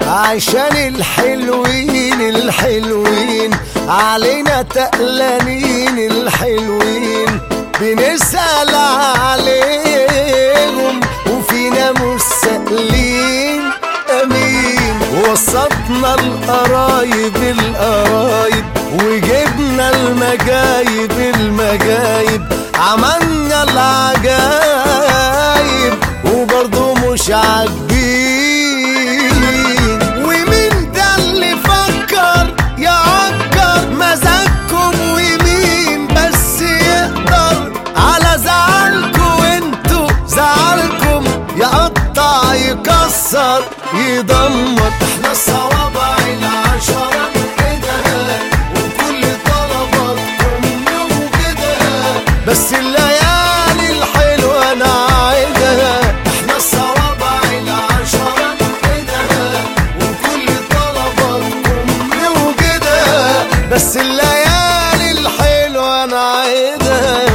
عشان الحلوين الحلوين علينا تقلانين الحلوين بنسأل عليهم وفينا مستقلين امين وسطنا القرايب القرايب وجبنا المجايب المجايب عملنا العجايب وبرضه مش عاجبين ومين ده اللي فكر يعكر مزاجكم ومين بس يقدر على زعلكم انتوا زعلكم يقطع يكسر يدمر احنا الصوابع العشرة كده وكل طلباتكم كده بس الليالي الحلوة انا عايدها احنا الصوابع العشرة كده وكل طلباتكم كده بس الليالي الحلوة انا عايدها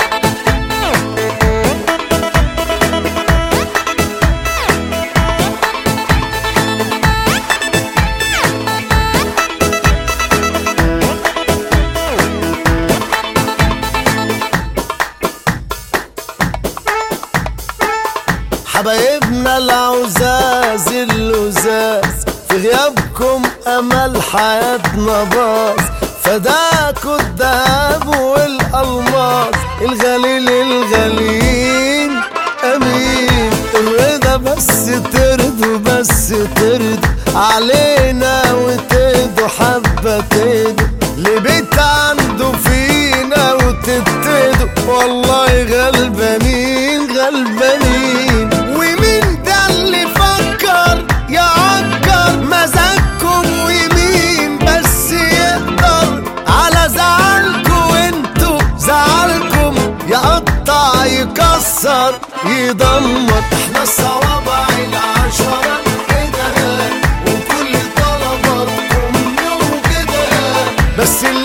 حبايبنا العزاز اللزاز في غيابكم امل حياتنا باظ فداكوا الذهب والالماس الغالي للغاليين امين الرضا بس ترضوا بس ترضوا علينا وتدوا حبه تدوا لبيت عنده فينا وتبتدوا والله غلبانين غلبانين ومين ده اللي فكر يعكر مزاجكم ومين بس يقدر على زعلكم انتوا زعلكم يقطع يكسر يدمر احنا الصوابع العشرة كده وكل طلباتكم كده بس اللي